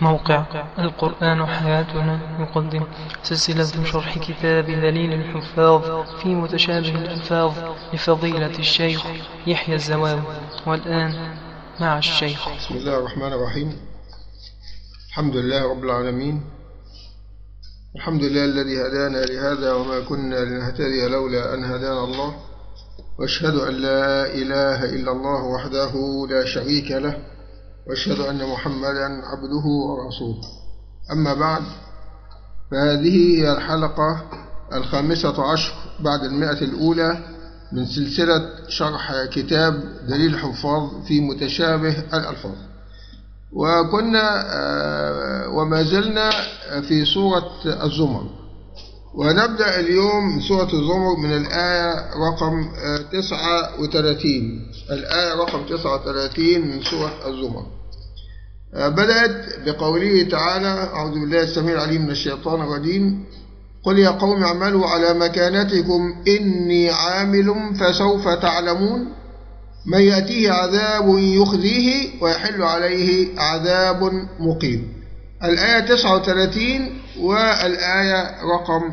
موقع القرآن حياتنا يقدم سلسلة شرح كتاب دليل الحفاظ في متشابه الألفاظ لفضيلة الشيخ يحيى الزواوي والآن مع الشيخ بسم الله الرحمن الرحيم الحمد لله رب العالمين الحمد لله الذي هدانا لهذا وما كنا لنهتدي لولا أن هدانا الله واشهد أن لا إله إلا الله وحده لا شريك له واشهد أن محمدا عبده ورسوله أما بعد فهذه هي الحلقة الخامسة عشر بعد المئة الأولى من سلسلة شرح كتاب دليل الحفاظ في متشابه الألفاظ وكنا وما زلنا في سورة الزمر ونبدأ اليوم سورة الزمر من الآية رقم 39 الآية رقم 39 من سورة الزمر بدأت بقوله تعالى أعوذ بالله السميع العليم من الشيطان الرجيم قل يا قوم اعملوا على مكانتكم إني عامل فسوف تعلمون من يأتيه عذاب يخزيه ويحل عليه عذاب مقيم الآية 39 والآية رقم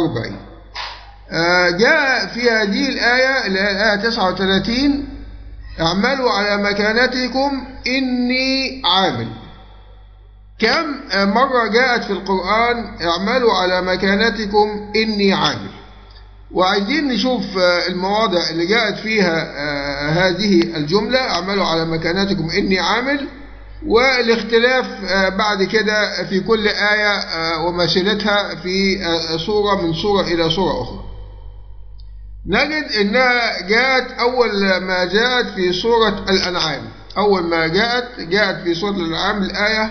40 جاء في هذه الآية الآية 39 اعملوا على مكانتكم إني عامل كم مرة جاءت في القرآن اعملوا على مكانتكم إني عامل وعايزين نشوف المواضع اللي جاءت فيها هذه الجملة اعملوا على مكانتكم إني عامل والاختلاف بعد كده في كل آية ومثلتها في صورة من صورة إلى صورة أخرى نجد أنها جاءت أول ما جاءت في سورة الأنعام أول ما جاءت جاءت في سورة الأنعام الآية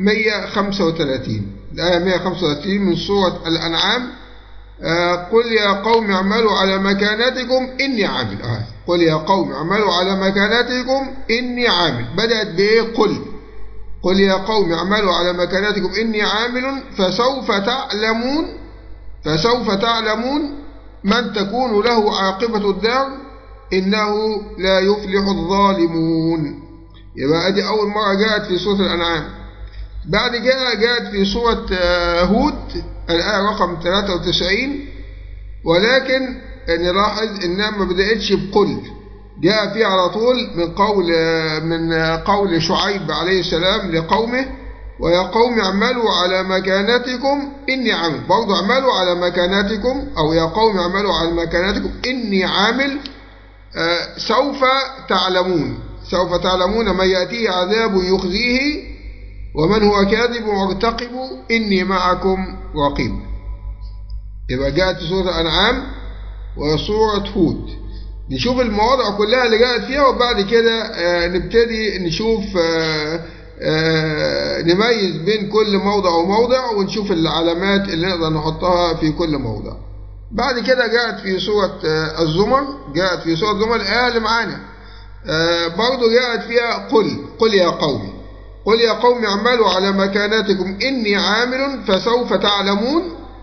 135 الآية 135 من سورة الأنعام قل يا قوم اعملوا على مكانتكم إني عامل آه. قل يا قوم اعملوا على مكانتكم إني عامل بدأت بإيه قل قل يا قوم اعملوا على مكانتكم إني عامل فسوف تعلمون فسوف تعلمون من تكون له عاقبة الدار إنه لا يفلح الظالمون يبقى دي أول مرة جاءت في سورة الأنعام بعد كده جاءت في سورة هود الآية رقم 93 ولكن نلاحظ إنها ما بدأتش بقل جاء فيها على طول من قول من قول شعيب عليه السلام لقومه ويا قوم اعملوا على مكانتكم إني عامل برضو اعملوا على مكانتكم أو يا قوم اعملوا على مكانتكم إني عامل آه سوف تعلمون سوف تعلمون من يأتيه عذاب يخزيه ومن هو كاذب وارتقب إني معكم رقيب يبقى جاءت سورة الأنعام وسورة هود نشوف المواضع كلها اللي جاءت فيها وبعد كده آه نبتدي نشوف آه آه نميز بين كل موضع وموضع ونشوف العلامات اللي نقدر نحطها في كل موضع بعد كده جاءت في سورة آه الزمر جاءت في سورة الزمر الآية اللي معانا آه برضو جاءت فيها قل قل يا قوم قل يا قوم اعملوا على مكاناتكم إني عامل فسوف تعلمون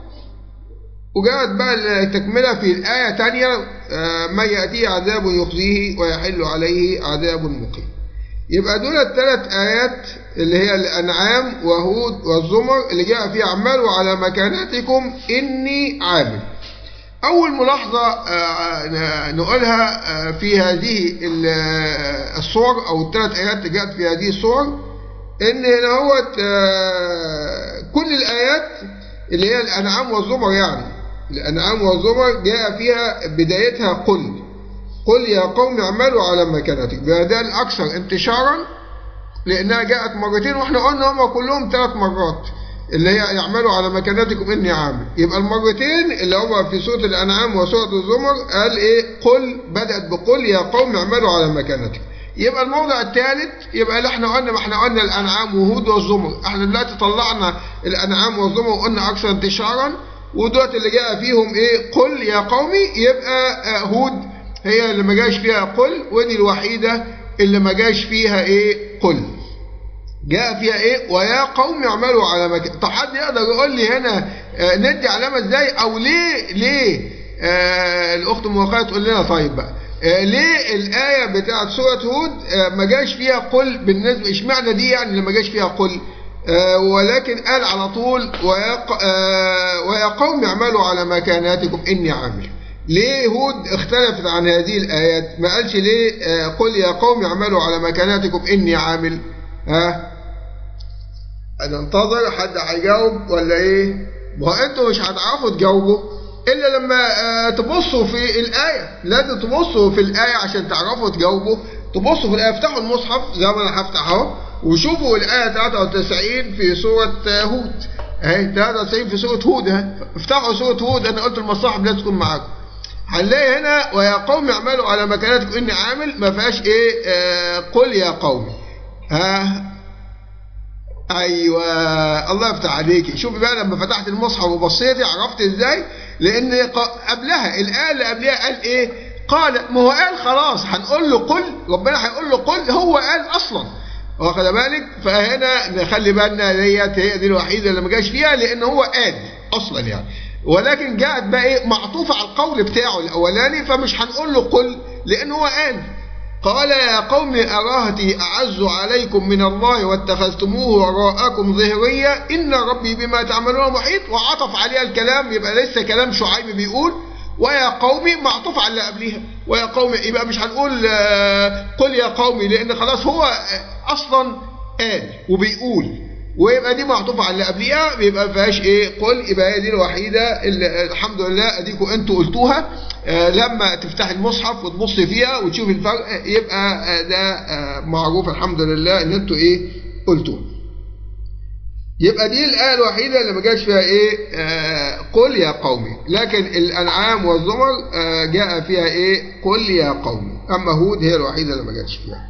وجاءت بقى التكملة في الآية تانية من يأتيه عذاب يخزيه ويحل عليه عذاب مقيم يبقى دول الثلاث آيات اللي هي الأنعام وهود والزمر اللي جاء فيها اعملوا على مكاناتكم إني عامل أول ملاحظة نقولها في هذه الصور أو الثلاث آيات اللي جاءت في هذه الصور إن هنا هو كل الآيات اللي هي الأنعام والزمر يعني الأنعام والزمر جاء فيها بدايتها قل قل يا قوم اعملوا على مكانتكم ده الأكثر انتشارا لأنها جاءت مرتين وإحنا قلنا هم كلهم ثلاث مرات اللي هي يعملوا على مكانتكم إني عامل يبقى المرتين اللي هما في سورة الأنعام وسورة الزمر قال إيه قل بدأت بقل يا قوم اعملوا على مكانتكم يبقى الموضع الثالث يبقى اللي احنا قلنا ما احنا قلنا الأنعام وهود والزمر احنا دلوقتي طلعنا الأنعام والزمر وقلنا أكثر انتشارا ودوت اللي جاء فيهم إيه قل يا قومي يبقى هود هي اللي ما جاش فيها قل ودي الوحيدة اللي ما جاش فيها ايه قل جاء فيها ايه ويا قوم اعملوا على مكان طب حد يقدر يقول لي هنا آه ندي علامة ازاي او ليه ليه آه الاخت موقعة تقول لنا طيب بقى آه ليه الآية بتاعت سورة هود آه ما جاش فيها قل بالنسبة اشمعنى دي يعني اللي ما جاش فيها قل آه، ولكن قال على طول ويا ق- آه، ويا قوم اعملوا على مكاناتكم إني عامل ليه هود اختلفت عن هذه الآيات ما قالش ليه آه، قل يا قوم اعملوا على مكاناتكم إني عامل ها أنا انتظر حد هيجاوب ولا إيه ما هو أنتوا مش هتعرفوا تجاوبوا إلا لما آه، تبصوا في الآية لازم تبصوا في الآية عشان تعرفوا تجاوبوا تبصوا في الآية افتحوا المصحف زي ما أنا هفتح أهو وشوفوا الآية 93 في سورة آه، هود أهي 93 في سورة هود أهي افتحوا سورة هود أنا قلت المصاحف لازم تكون معاكم هنلاقي هنا ويا قوم اعملوا على مكانتكم إني عامل ما فيهاش إيه آه قل يا قوم ها ايوه الله يفتح عليكي شوفي بقى لما فتحت المصحف وبصيتي عرفت ازاي لان ق- قبلها الايه اللي قبلها قال ايه قال ما هو قال خلاص هنقول له قل ربنا هيقول له قل هو قال اصلا واخد بالك فهنا نخلي بالنا ديت هي دي الوحيده اللي ما جاش فيها لان هو قال اصلا يعني ولكن جاءت بقى ايه معطوفه على القول بتاعه الاولاني فمش هنقول له قل لان هو قال قال يا قوم أراهتي أعز عليكم من الله واتخذتموه وراءكم ظهريا إن ربي بما تعملون محيط وعطف عليها الكلام يبقى لسه كلام شعيب بيقول ويا قومي معطوف على اللي قبلها ويا قومي يبقى مش هنقول آه، قل يا قومي لأن خلاص هو آه، أصلا قال وبيقول ويبقى دي معطوفة على اللي قبليها بيبقى ما فيهاش ايه قل يبقى هي دي الوحيدة اللي الحمد لله اديكم انتوا قلتوها آه لما تفتح المصحف وتبص فيها وتشوف الفرق يبقى آه ده آه معروف الحمد لله ان انتوا ايه قلتوها يبقى دي الآية الوحيدة اللي ما جاش فيها ايه آه قل يا قومي لكن الأنعام والزمر آه جاء فيها ايه قل يا قومي أما هود هي الوحيدة اللي ما جاش فيها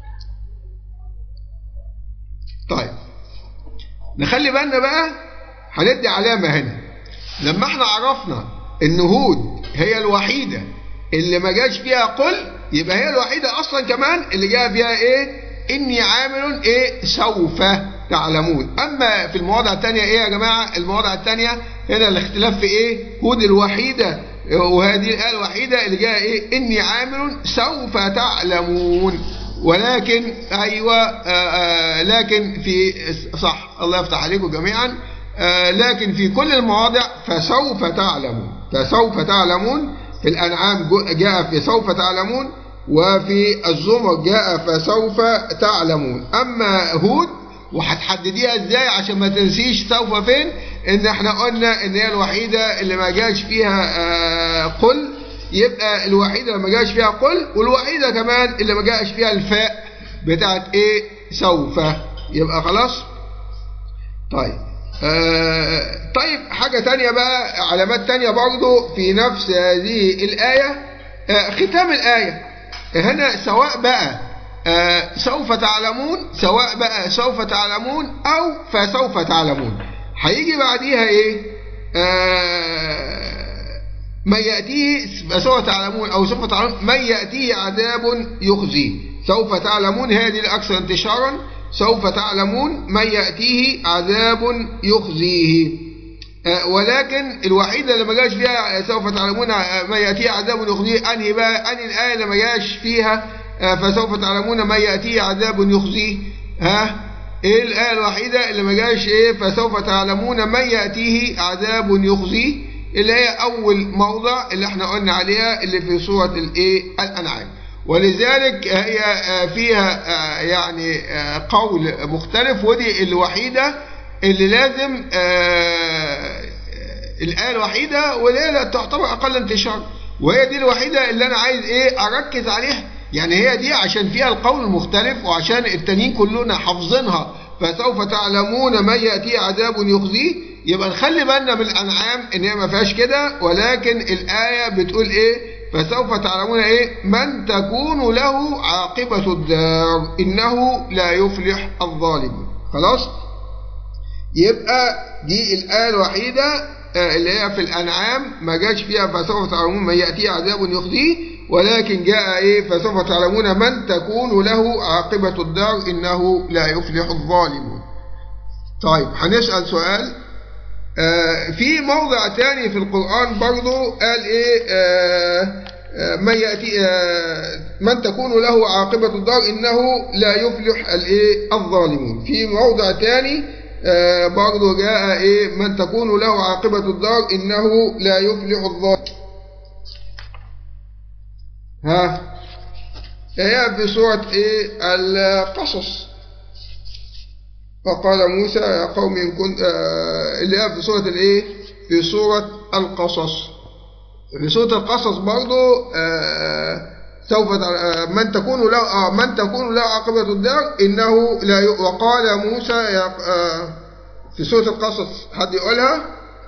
طيب نخلي بالنا بقى هندي علامة هنا لما احنا عرفنا ان هود هي الوحيدة اللي ما جاش فيها قل يبقى هي الوحيدة اصلا كمان اللي جاء فيها ايه اني عامل ايه سوف تعلمون اما في المواضع التانية ايه يا جماعة المواضع التانية هنا الاختلاف في ايه هود الوحيدة وهذه الآية الوحيدة اللي جاء ايه اني عامل سوف تعلمون ولكن ايوه آآ آآ لكن في صح الله يفتح عليكم جميعا لكن في كل المواضع فسوف تعلمون فسوف تعلمون في الانعام جاء في سوف تعلمون وفي الزمر جاء فسوف تعلمون اما هود وهتحدديها ازاي عشان ما تنسيش سوف فين ان احنا قلنا ان هي الوحيده اللي ما جاش فيها قل يبقى الوحيدة اللي ما جاش فيها قل والوحيدة كمان اللي ما جاش فيها الفاء بتاعت ايه سوف يبقى خلاص طيب آه طيب حاجة تانية بقى علامات تانية برضو في نفس هذه الآية آه ختام الآية هنا سواء بقى آه سوف تعلمون سواء بقى سوف تعلمون أو فسوف تعلمون هيجي بعديها ايه آه من يأتيه سوف تعلمون أو سوف تعلمون من يأتيه عذاب يخزيه سوف تعلمون هذه الأكثر انتشارا سوف تعلمون من يأتيه عذاب يخزيه آه ولكن الوحيدة اللي ما جاش فيها سوف تعلمون من يأتيه عذاب يخزيه أنهي بقى أنهي الآية اللي ما جاش فيها آه فسوف تعلمون من يأتيه عذاب يخزيه ها ايه الآية الوحيدة اللي ما جاش ايه فسوف تعلمون من يأتيه عذاب يخزيه اللي هي أول موضع اللي احنا قلنا عليها اللي في سورة الايه الأنعام ولذلك هي فيها يعني قول مختلف ودي الوحيدة اللي لازم الآية الوحيدة واللي تعتبر أقل انتشار وهي دي الوحيدة اللي أنا عايز إيه أركز عليها يعني هي دي عشان فيها القول المختلف وعشان التانيين كلنا حافظينها فسوف تعلمون من يأتيه عذاب يخزيه يبقى نخلي بالنا من الأنعام إن هي ما فيهاش كده ولكن الآية بتقول إيه فسوف تعلمون إيه من تكون له عاقبة الدار إنه لا يفلح الظالمون خلاص يبقى دي الآية الوحيدة اللي هي في الأنعام ما جاش فيها فسوف تعلمون من يأتيه عذاب يخزيه ولكن جاء إيه فسوف تعلمون من تكون له عاقبة الدار إنه لا يفلح الظالمون طيب هنسأل سؤال آه في موضع تاني في القرآن برضو قال إيه آه آه من يأتي من تكون له عاقبة الدار إنه لا يفلح الإيه الظالمون في موضع تاني آه برضه جاء إيه من تكون له عاقبة الدار إنه لا يفلح الظالم ها هي في سورة إيه القصص وقال موسى يا قوم إن كنت آه اللي هي في سورة الإيه في سورة القصص في سورة القصص برضو آه سوف آه من تكون له آه من تكون له عاقبة الدار إنه لا ي... وقال موسى يا في سورة القصص حد يقولها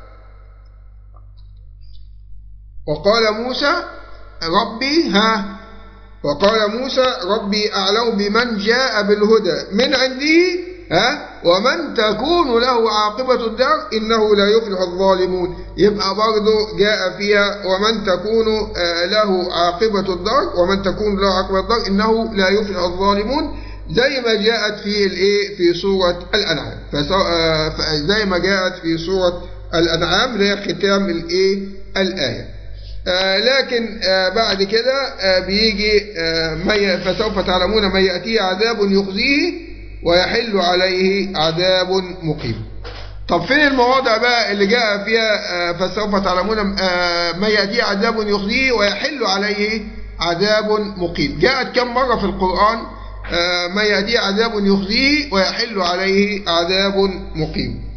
وقال موسى ربي ها وقال موسى ربي أعلم بمن جاء بالهدى من عنده ها ومن تكون له عاقبة الدار إنه لا يفلح الظالمون يبقى برضه جاء فيها ومن تكون له عاقبة الدار ومن تكون له عاقبة الدار إنه لا يفلح الظالمون زي ما جاءت في الايه في سورة الأنعام زي ما جاءت في سورة الأنعام اللي هي ختام الايه الآية آه لكن آه بعد كده آه بيجي فسوف تعلمون من يأتيه عذاب يخزيه ويحل عليه عذاب مقيم طب فين المواضع بقى اللي جاء فيها فسوف تعلمون ما يأتيه عذاب يخزيه ويحل عليه عذاب مقيم جاءت كم مرة في القرآن ما يأتيه عذاب يخزيه ويحل عليه عذاب مقيم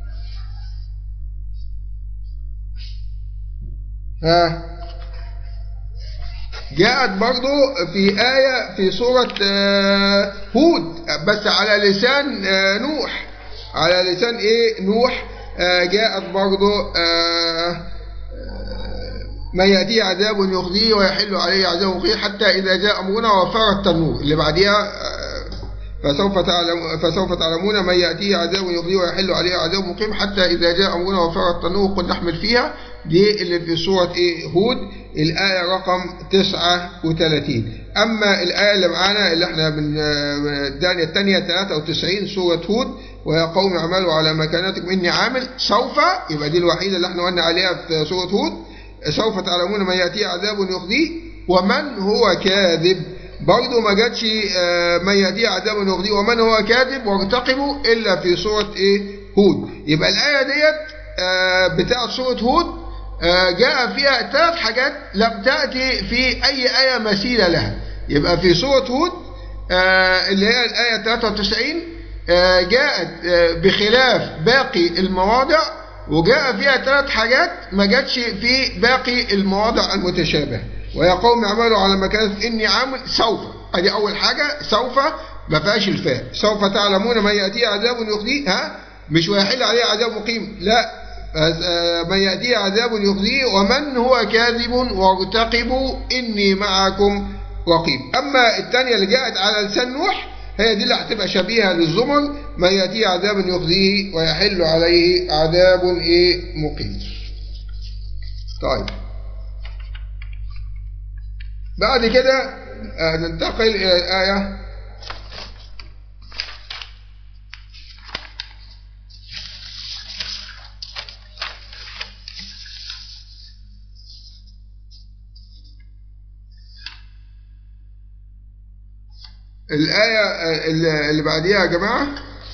ها جاءت برضو في آية في سورة هود بس على لسان نوح على لسان ايه نوح جاءت برضو ما يأتيه عذاب يخزيه ويحل عليه عذاب مقيم حتى إذا جاء أمرنا وفار التنور اللي بعديها فسوف تعلم فسوف تعلمون من يأتيه عذاب يخزيه ويحل عليه عذاب مقيم حتى إذا جاء أمرنا وفار التنور قل نحمل فيها دي اللي في سورة إيه هود الآية رقم 39 أما الآية اللي معانا اللي احنا من الدانية الثانية 93 سورة هود ويا قوم اعملوا على مكانتكم إني عامل سوف يبقى دي الوحيدة اللي احنا قلنا عليها في سورة هود سوف تعلمون من يأتيه عذاب يخزيه ومن هو كاذب برضه ما جاتش من يأتيه عذاب يخزيه ومن هو كاذب وارتقبوا إلا في سورة إيه هود يبقى الآية ديت بتاعت سورة هود جاء فيها ثلاث حاجات لم تأتي في أي آية مثيلة لها يبقى في سورة هود اللي هي الآية 93 جاءت بخلاف باقي المواضع وجاء فيها ثلاث حاجات ما جاتش في باقي المواضع المتشابهة ويا قوم اعملوا على مكانة إني عامل سوف أدي أول حاجة سوف ما فيهاش الفاء سوف تعلمون من يأتيه عذاب يخزيه ها مش ويحل عليه عذاب مقيم لا من يأتيه عذاب يخزيه ومن هو كاذب وارتقبوا إني معكم رقيب أما الثانية اللي جاءت على لسان نوح هي دي اللي هتبقى شبيهة للزمر من يأتيه عذاب يخزيه ويحل عليه عذاب إيه مقيم طيب بعد كده ننتقل إلى الآية الآية اللي بعديها يا جماعة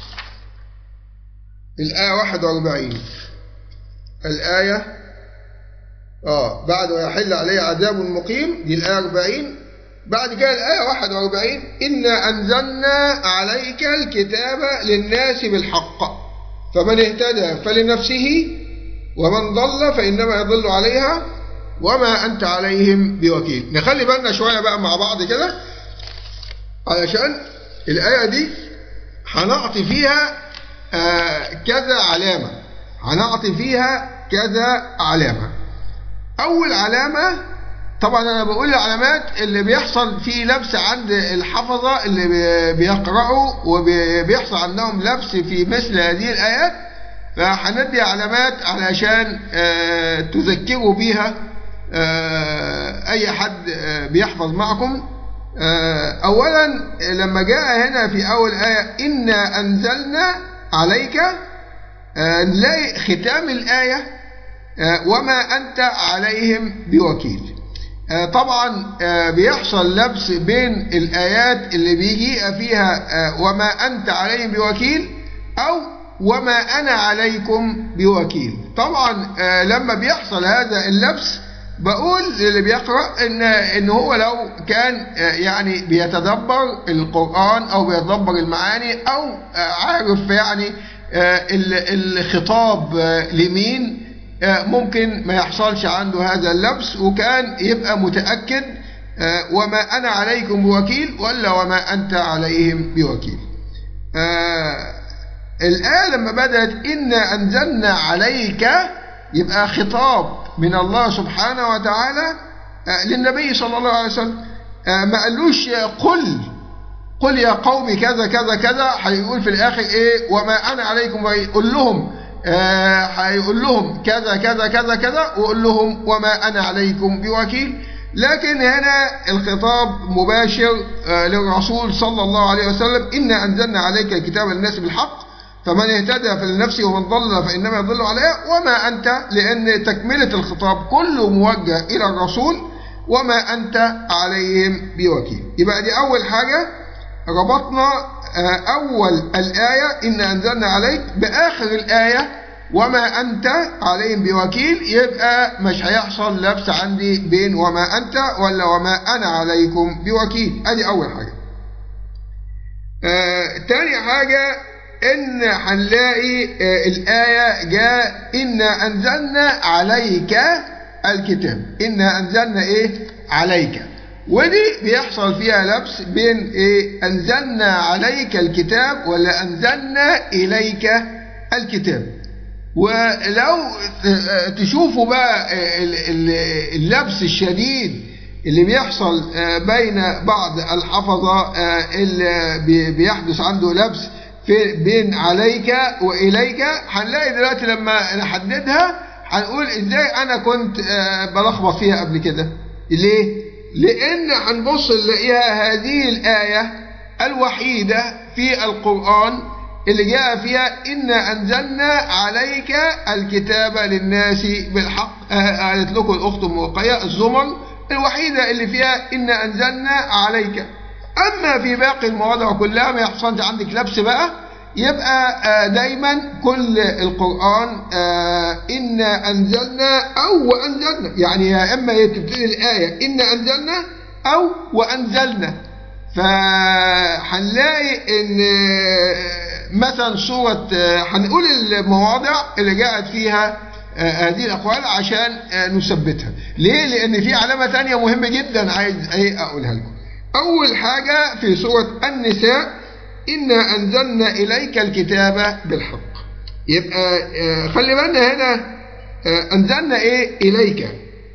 الآية 41 الآية آه بعد ويحل عليه عذاب مقيم دي الآية 40 بعد كده الآية 41 إنا أنزلنا عليك الكتاب للناس بالحق فمن اهتدى فلنفسه ومن ضل فإنما يضل عليها وما أنت عليهم بوكيل نخلي بالنا شوية بقى مع بعض كده علشان الآية دي هنعطي فيها آه كذا علامة هنعطي فيها كذا علامة أول علامة طبعا أنا بقول العلامات اللي بيحصل فيه لبس عند الحفظة اللي بيقرأوا وبيحصل عندهم لبس في مثل هذه الآيات فهندي علامات علشان آه تذكروا بيها آه أي حد بيحفظ معكم أولا لما جاء هنا في أول آية إنا أنزلنا عليك نلاقي ختام الآية وما أنت عليهم بوكيل طبعا بيحصل لبس بين الآيات اللي بيجي فيها وما أنت عليهم بوكيل أو وما أنا عليكم بوكيل طبعا آه، لما بيحصل هذا اللبس بقول للي بيقرأ إن إن هو لو كان آه، يعني بيتدبر القرآن أو بيتدبر المعاني أو آه، عارف يعني الخطاب لمين ممكن ما يحصلش عنده هذا اللبس وكان يبقى متأكد وما أنا عليكم بوكيل ولا وما أنت عليهم بوكيل الآية لما بدأت إنا أنزلنا عليك يبقى خطاب من الله سبحانه وتعالى آه، للنبي صلى الله عليه وسلم آه، ما قالوش قل قل يا قوم كذا كذا كذا هيقول في الآخر إيه وما أنا عليكم قل لهم آه، هيقول لهم كذا كذا كذا كذا وقول لهم وما أنا عليكم بوكيل لكن هنا الخطاب مباشر للرسول صلى الله عليه وسلم إنا أنزلنا عليك الكتاب الناس بالحق فمن اهتدى فلنفسه ومن ضل فإنما يضل عليها وما أنت لأن تكملة الخطاب كله موجه إلى الرسول وما أنت عليهم بوكيل يبقى دي أول حاجة ربطنا آه، أول الآية إن أنزلنا عليك بآخر الآية وما أنت عليهم بوكيل يبقى مش هيحصل لبس عندي بين وما أنت ولا وما أنا عليكم بوكيل أدي أول حاجة آه تاني حاجة إن هنلاقي آه، الآية جاء إنا أنزلنا عليك الكتاب إنا أنزلنا إيه عليك ودي بيحصل فيها لبس بين إيه أنزلنا عليك الكتاب ولا أنزلنا إليك الكتاب ولو آه، تشوفوا بقى آه، اللبس الشديد اللي بيحصل بين بعض الحفظة اللي بيحدث عنده لبس في بين عليك وإليك هنلاقي دلوقتي لما نحددها هنقول ازاي انا كنت آه، بلخبط فيها قبل كده ليه لان هنبص نلاقيها هذه الآية الوحيدة في القرآن اللي جاء فيها إنا أنزلنا عليك الكتاب للناس بالحق آه، قالت لكم الأخت الموقية الزمر الوحيدة اللي فيها إنا أنزلنا عليك أما في باقي المواضع كلها ما يحصلش عندك لبس بقى يبقى آه، دايما كل القرآن آه، إنا أنزلنا أو وأنزلنا يعني يا إما تبتدي الآية إنا أنزلنا أو وأنزلنا فهنلاقي إن آه، مثلا سورة هنقول المواضع اللي جاءت فيها هذه الأقوال عشان نثبتها ليه؟ لأن في علامة ثانية مهمة جدا عايز أقولها لكم أول حاجة في سورة النساء إنا أنزلنا إليك الكتاب بالحق يبقى آه، خلي بالنا هنا آه، أنزلنا إيه إليك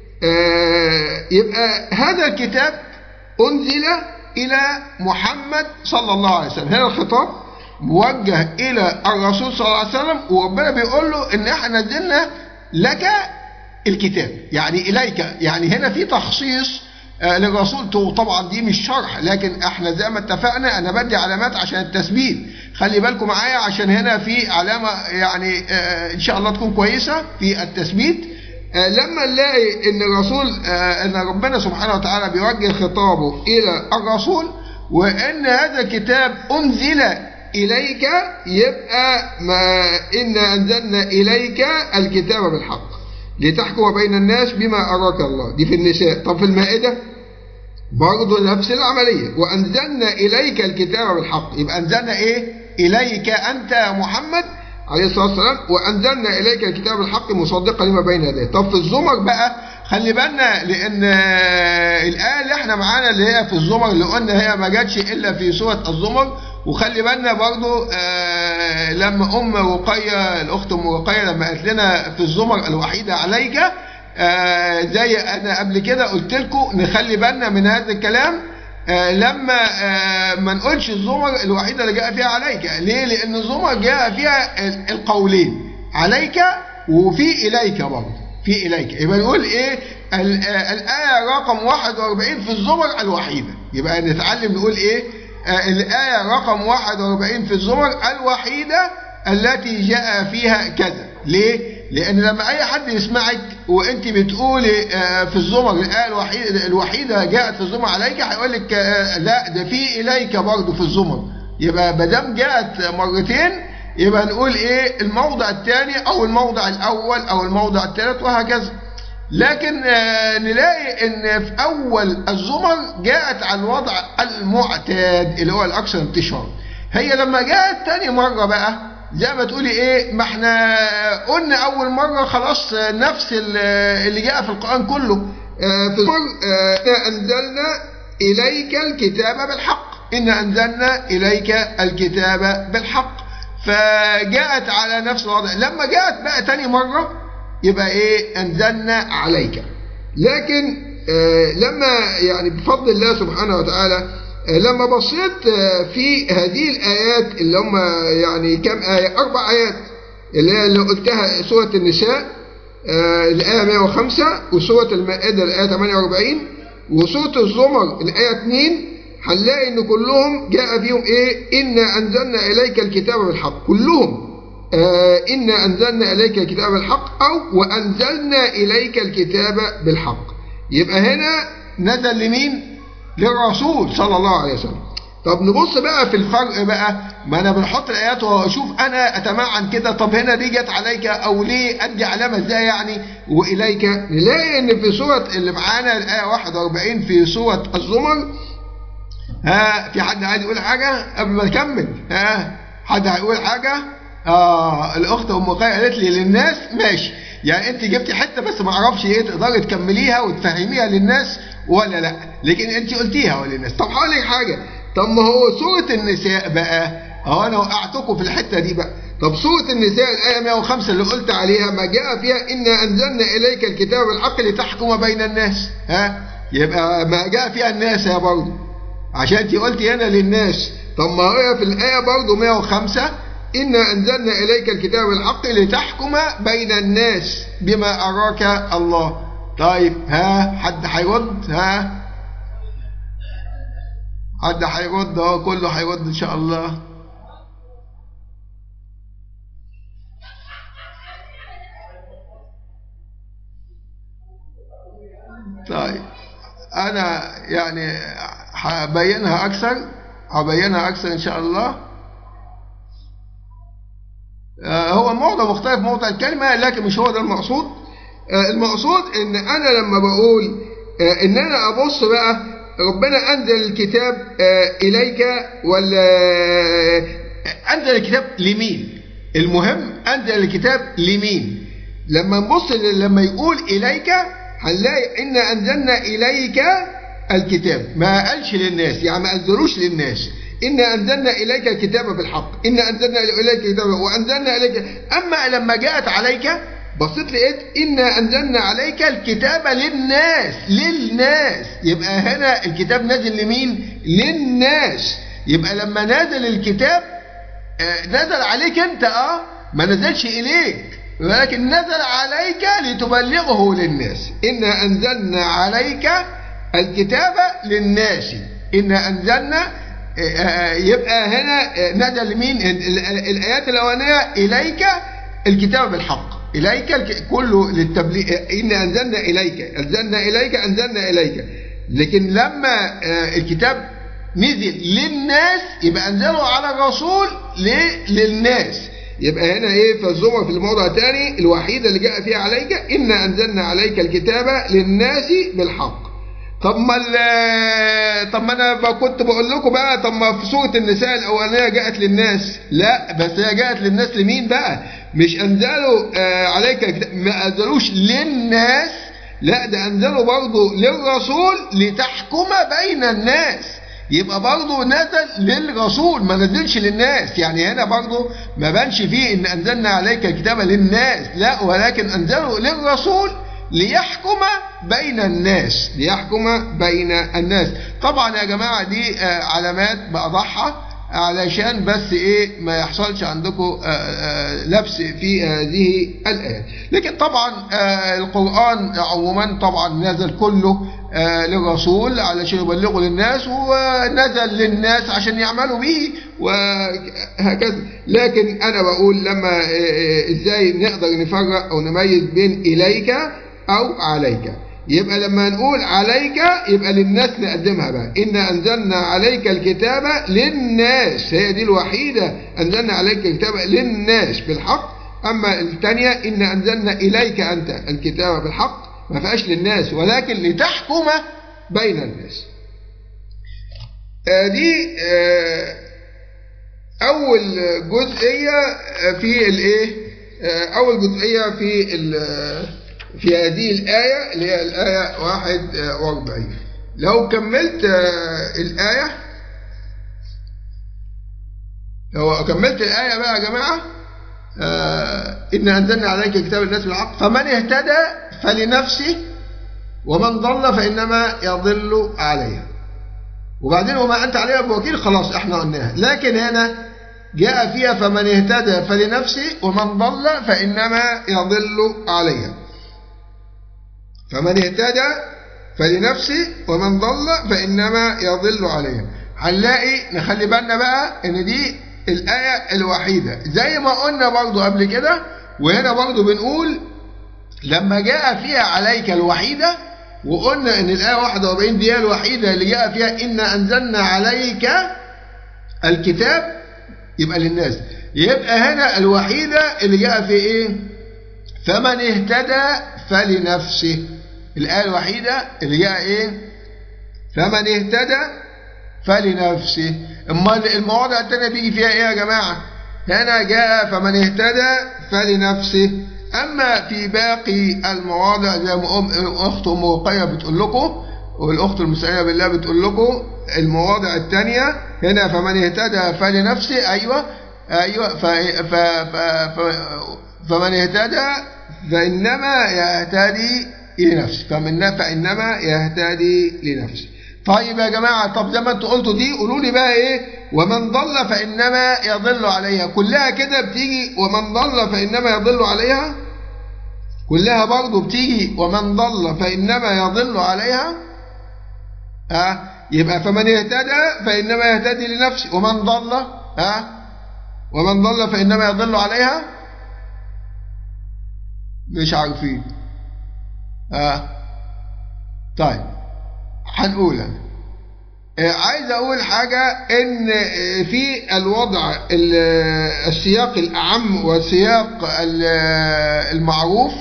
آه، يبقى هذا الكتاب أنزل إلى محمد صلى الله عليه وسلم هنا الخطاب موجه إلى الرسول صلى الله عليه وسلم وربنا بيقول له إن إحنا نزلنا لك الكتاب يعني إليك يعني هنا في تخصيص آه، للرسول طبعا دي مش شرح لكن احنا زي ما اتفقنا انا بدي علامات عشان التثبيت خلي بالكم معايا عشان هنا في علامة يعني آه، ان شاء الله تكون كويسة في التثبيت آه، لما نلاقي ان الرسول ان ربنا سبحانه وتعالى بيوجه خطابه الى الرسول وان هذا الكتاب انزل اليك يبقى ما ان انزلنا اليك الكتاب بالحق لتحكم بين الناس بما أراك الله دي في النساء طب في المائدة برضه نفس العملية وأنزلنا إليك الكتاب بالحق يبقى أنزلنا إيه إليك أنت يا محمد عليه الصلاة والسلام وأنزلنا إليك الكتاب الحق مصدقا لما بين يديه طب في الزمر بقى خلي بالنا لأن الآية اللي احنا معانا اللي هي في الزمر اللي قلنا هي ما جاتش إلا في سورة الزمر وخلي بالنا برضو آه لما أم رقية الأخت أم رقية لما قالت لنا في الزمر الوحيدة عليك آه زي أنا قبل كده قلت لكم نخلي بالنا من هذا الكلام آه لما آه ما نقولش الزمر الوحيدة اللي جاء فيها عليك ليه؟ لأن الزمر جاء فيها القولين عليك وفي إليك برضه في إليك يبقى نقول إيه آه، الآية رقم 41 في الزمر الوحيدة يبقى نتعلم نقول إيه آه، الآية رقم 41 في الزمر الوحيدة التي جاء فيها كذا ليه؟ لأن لما أي حد يسمعك وأنت بتقولي آه، في الزمر الآية الوحيدة, الوحيدة جاءت في الزمر عليك هيقول لك آه، لا ده في إليك برضه في الزمر يبقى ما دام جاءت مرتين يبقى نقول ايه الموضع الثاني او الموضع الاول او الموضع الثالث وهكذا لكن آه، نلاقي ان في اول الزمر جاءت على الوضع المعتاد اللي هو الاكثر انتشار هي لما جاءت تاني مرة بقى زي ما تقولي ايه ما احنا قلنا اول مرة خلاص نفس اللي جاء في القرآن كله آه، في الزمر آه، انزلنا اليك الكتاب بالحق إنا أنزلنا إليك الكتاب بالحق فجاءت على نفس الوضع لما جاءت بقى تاني مرة يبقى إيه أنزلنا عليك لكن آه لما يعني بفضل الله سبحانه وتعالى آه لما بصيت آه في هذه الآيات اللي هم يعني كم آية أربع آيات اللي هي اللي قلتها سورة النساء آه الآية 105 وسورة المائدة الآية 48 وسورة الزمر الآية 2 هنلاقي ان كلهم جاء فيهم ايه انا انزلنا اليك الكتاب بالحق كلهم آه انا انزلنا اليك الكتاب بالحق او وانزلنا اليك الكتاب بالحق يبقى هنا نزل لمين للرسول صلى الله عليه وسلم طب نبص بقى في الفرق بقى ما انا بنحط الايات واشوف انا اتمعن كده طب هنا دي جت عليك او ليه ادي علامه ازاي يعني واليك نلاقي ان في سوره اللي معانا الايه 41 في سوره الزمر ها في حد عايز يقول حاجة قبل ما نكمل ها حد هيقول حاجة آه الأخت أم قاية قالت لي للناس ماشي يعني أنت جبتي حتة بس ما أعرفش إيه تقدري تكمليها وتفهميها للناس ولا لا لكن أنت قلتيها للناس طب هقول لك حاجة طب ما هو سورة النساء بقى أهو أنا وقعتكم في الحتة دي بقى طب سورة النساء الآية 105 اللي قلت عليها ما جاء فيها إنا أنزلنا إليك الكتاب بالحق لتحكم بين الناس ها يبقى ما جاء فيها الناس يا برضه عشان انت قلتي هنا للناس طب ما هي في الآية برضه 105 إنا أنزلنا إليك الكتاب الحق لتحكم بين الناس بما أراك الله طيب ها حد هيرد ها حد هيرد اهو كله هيرد إن شاء الله طيب أنا يعني هبينها أكثر هبينها أكثر إن شاء الله هو موضع مختلف موضع الكلمة لكن مش هو ده المقصود المقصود إن أنا لما بقول إن أنا أبص بقى ربنا أنزل الكتاب إليك ولا أنزل الكتاب لمين المهم أنزل الكتاب لمين لما نبص لما يقول إليك هنلاقي إنا أنزلنا إليك الكتاب ما قالش للناس يعني ما أنزلوش للناس إنا أنزلنا إليك الكتاب بالحق إنا أنزلنا إليك الكتاب وأنزلنا إليك أما لما جاءت عليك بصيت لقيت إنا أنزلنا عليك الكتاب للناس للناس يبقى هنا الكتاب نازل لمين للناس يبقى لما نازل الكتاب آه نزل عليك أنت أه ما نزلش إليك ولكن نزل عليك لتبلغه للناس إنا أنزلنا عليك الكتاب للناس إنا أنزلنا يبقى هنا نزل لمين الآيات الأولانية إليك الكتاب بالحق إليك كله للتبليغ إنا أنزلنا إليك أنزلنا إليك أنزلنا إليك لكن لما الكتاب نزل للناس يبقى أنزله على الرسول للناس يبقى هنا ايه فالزمر في الموضع الثاني الوحيده اللي جاء فيها عليك انا انزلنا عليك الكتاب للناس بالحق طب ما طب ما انا ما كنت بقول لكم بقى طب ما في سوره النساء الاولانيه جاءت للناس لا بس هي جاءت للناس لمين بقى مش انزلوا آه عليك الكتاب ما انزلوش للناس لا ده انزلوا برضه للرسول لتحكم بين الناس يبقى برضه نزل للرسول ما نزلش للناس يعني هنا برضه ما بانش فيه ان انزلنا عليك الكتاب للناس لا ولكن انزله للرسول ليحكم بين الناس ليحكم بين الناس طبعا يا جماعة دي علامات بأضحى علشان بس ايه ما يحصلش عندكم لبس في هذه الآيات لكن طبعا القرآن عموما طبعا نزل كله للرسول علشان يبلغوا للناس ونزل للناس عشان يعملوا به وهكذا لكن انا بقول لما ازاي نقدر نفرق او نميز بين اليك او عليك يبقى لما نقول عليك يبقى للناس نقدمها بقى إنا أنزلنا عليك الكتاب للناس هي دي الوحيدة أنزلنا عليك الكتاب للناس بالحق أما الثانية إنا أنزلنا إليك أنت الكتاب بالحق ما فيهاش للناس ولكن لتحكم بين الناس آه دي آه أول جزئية في الإيه أول جزئية في في هذه الآية اللي هي الآية 41 لو كملت الآية لو كملت الآية بقى يا جماعة إن أنزلنا عليك كتاب الناس بالحق فمن اهتدى فلنفسه ومن ضل فإنما يضل عليها وبعدين وما أنت عليها بوكيل خلاص احنا قلناها لكن هنا جاء فيها فمن اهتدى فلنفسه ومن ضل فإنما يضل عليها فمن اهتدى فلنفسه ومن ضل فإنما يضل عليها هنلاقي نخلي بالنا بقى ان دي الآية الوحيدة زي ما قلنا برضو قبل كده وهنا برضو بنقول لما جاء فيها عليك الوحيدة وقلنا ان الآية 41 دي الوحيدة اللي جاء فيها إنا أنزلنا عليك الكتاب يبقى للناس يبقى هنا الوحيدة اللي جاء في ايه فمن اهتدى فلنفسه الآية الوحيدة اللي جاء ايه فمن اهتدى فلنفسه امال المواضع التانية بيجي فيها ايه يا جماعة هنا جاء فمن اهتدى فلنفسه اما في باقي المواضع زي ما ام اخت ام رقية بتقول لكم والاخت المستعينة بالله بتقول لكم المواضع الثانية هنا فمن اهتدى فلنفسه ايوه ايوه ف ف ف ف فمن اهتدى فانما يهتدي لنفسه فمن فانما يهتدي لنفسه طيب يا جماعة طب زي ما انتوا قلتوا دي قولوا لي بقى ايه ومن ضل فإنما يضل عليها كلها كده بتيجي ومن ضل فإنما يضل عليها كلها برضو بتيجي ومن ضل فإنما يضل عليها ها أه؟ يبقى فمن اهتدى فإنما يهتدي لنفسه ومن ضل ها أه؟ ومن ضل فإنما يضل عليها مش عارفين ها أه؟ طيب هنقول أنا عايز اقول حاجة ان في الوضع السياق الاعم والسياق المعروف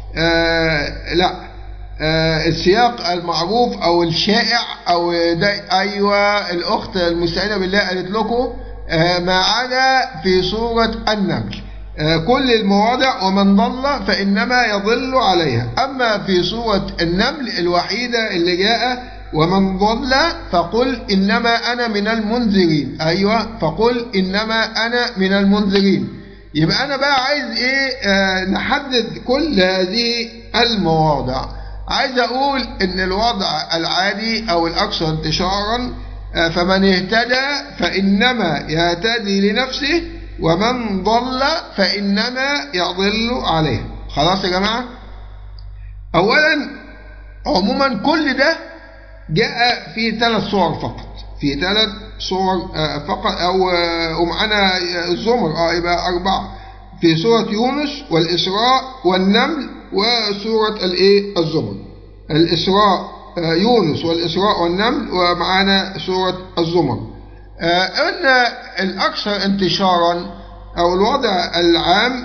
لا السياق المعروف او الشائع او ده ايوه الاخت المستعينه بالله قالت لكم ما عدا في سوره النمل كل المواضع ومن ضل فانما يضل عليها اما في سوره النمل الوحيده اللي جاء ومن ضل فقل إنما أنا من المنذرين أيوة فقل إنما أنا من المنذرين يبقى أنا بقى عايز إيه آه نحدد كل هذه المواضع عايز أقول إن الوضع العادي أو الأكثر انتشارا آه فمن اهتدى فإنما يهتدي لنفسه ومن ضل فإنما يضل عليه خلاص يا جماعة أولا عموما كل ده جاء في ثلاث صور فقط في ثلاث صور فقط او ومعانا الزمر اه يبقى اربعه في سوره يونس والاسراء والنمل وسوره الايه الزمر الاسراء يونس والاسراء والنمل ومعانا سوره الزمر ان الاكثر انتشارا او الوضع العام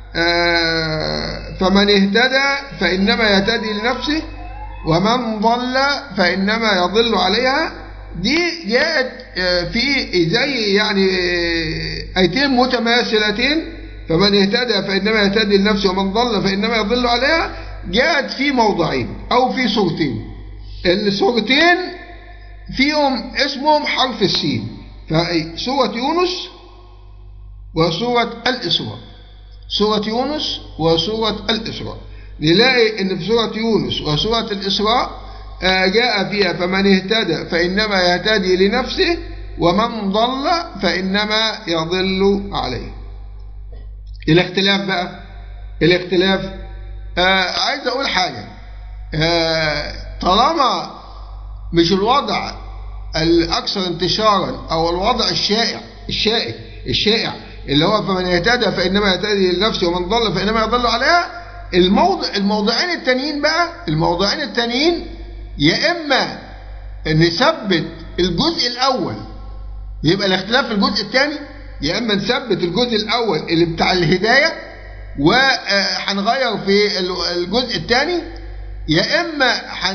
فمن اهتدى فانما يهتدي لنفسه ومن ضل فإنما يضل عليها دي جاءت في زي يعني آيتين متماثلتين فمن اهتدى فإنما يهتدي لنفسه ومن ضل فإنما يضل عليها جاءت في موضعين أو في سورتين السورتين فيهم اسمهم حرف السين فسورة يونس وسورة الإسراء سورة يونس وسورة الإسراء نلاقي ان في سورة يونس وسورة الإسراء جاء فيها فمن اهتدى فإنما يهتدي لنفسه ومن ضل فإنما يضل عليه الاختلاف بقى الاختلاف آه عايز أقول حاجة آه طالما مش الوضع الأكثر انتشارا أو الوضع الشائع الشائع الشائع اللي هو فمن يهتدى فإنما يهتدي لنفسه ومن ضل فإنما يضل عليها الموضع الموضعين التانيين بقى الموضعين التانيين يا اما نثبت الجزء الاول يبقى الاختلاف في الجزء الثاني يا اما نثبت الجزء الاول اللي بتاع الهدايه وهنغير في الجزء الثاني يا اما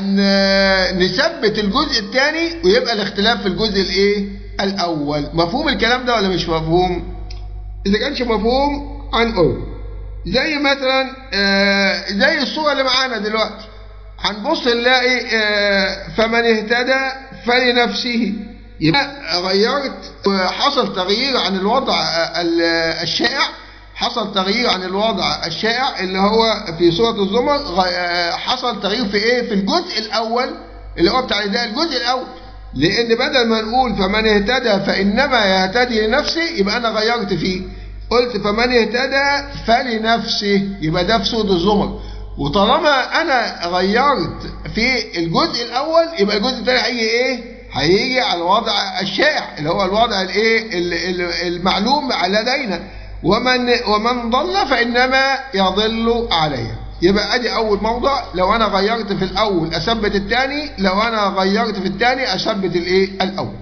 هنثبت الجزء الثاني ويبقى الاختلاف في الجزء الايه الاول مفهوم الكلام ده ولا مش مفهوم اذا كانش مفهوم هنقول زي مثلا آه، زي الصوره اللي معانا دلوقتي هنبص نلاقي آه، فمن اهتدى فلنفسه يبقى غيرت حصل تغيير عن الوضع ال- الشائع حصل تغيير عن الوضع الشائع اللي هو في سورة الزمر غ- آه، حصل تغيير في ايه في الجزء الاول اللي هو بتاع الهداية الجزء الاول لان بدل ما نقول فمن اهتدى فانما يهتدي لنفسه يبقى انا غيرت فيه قلت فمن اهتدى فلنفسه يبقى ده في سورة الزمر وطالما انا غيرت في الجزء الاول يبقى الجزء الثاني هيجي ايه هيجي على الوضع الشائع اللي هو الوضع الايه ال- ال- المعلوم لدينا ومن ومن ضل فانما يضل عليه يبقى ادي اول موضع لو انا غيرت في الاول اثبت الثاني لو انا غيرت في الثاني اثبت الايه الاول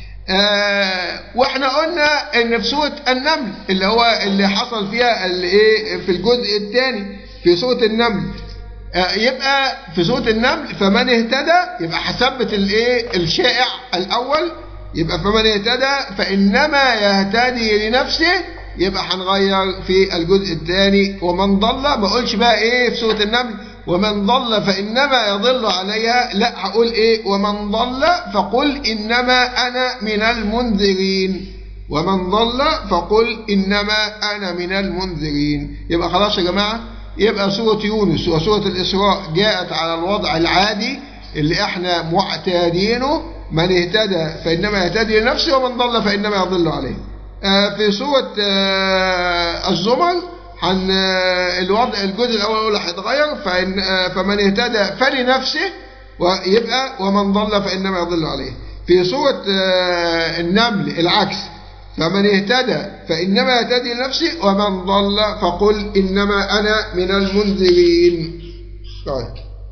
آه واحنا قلنا ان في سوره النمل اللي هو اللي حصل فيها الايه في الجزء الثاني في سوره النمل آه يبقى في سوره النمل فمن اهتدى يبقى هثبت الايه الشائع الاول يبقى فمن اهتدى فانما يهتدي لنفسه يبقى هنغير في الجزء الثاني ومن ضل ما اقولش بقى ايه في سوره النمل ومن ضل فانما يضل عليها لا هقول ايه ومن ضل فقل انما انا من المنذرين ومن ضل فقل انما انا من المنذرين يبقى خلاص يا جماعه يبقى سوره يونس وسوره الاسراء جاءت على الوضع العادي اللي احنا معتادينه من اهتدى فانما يهتدي لنفسه ومن ضل فانما يضل عليه آه، في سورة آه، الزمر عن الوضع الجزء الأول هيتغير فإن آه، فمن اهتدى فلنفسه ويبقى ومن ضل فإنما يضل عليه في سورة آه، النمل العكس فمن اهتدى فإنما يهتدي لنفسه ومن ضل فقل إنما أنا من المنذرين طيب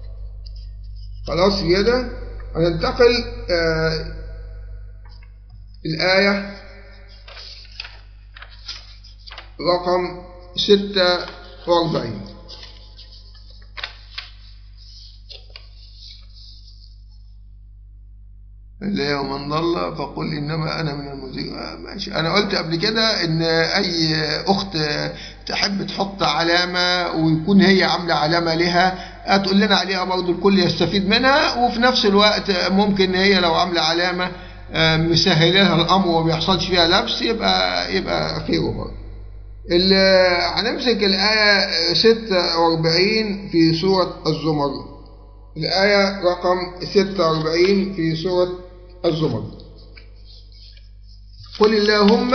خلاص كده هننتقل آه، الآية رقم ستة وأربعين اللي هي ومن ضل فقل إنما أنا من المنذرين آه ماشي أنا قلت قبل كده إن أي أخت تحب تحط علامة ويكون هي عاملة علامة لها هتقول لنا عليها برضه الكل يستفيد منها وفي نفس الوقت ممكن هي لو عاملة علامة آه، مسهلة لها الأمر وما بيحصلش فيها لبس يبقى يبقى خيره برضه ال- هنمسك الآية 46 في سورة الزمر الآية رقم 46 في سورة الزمر قل اللهم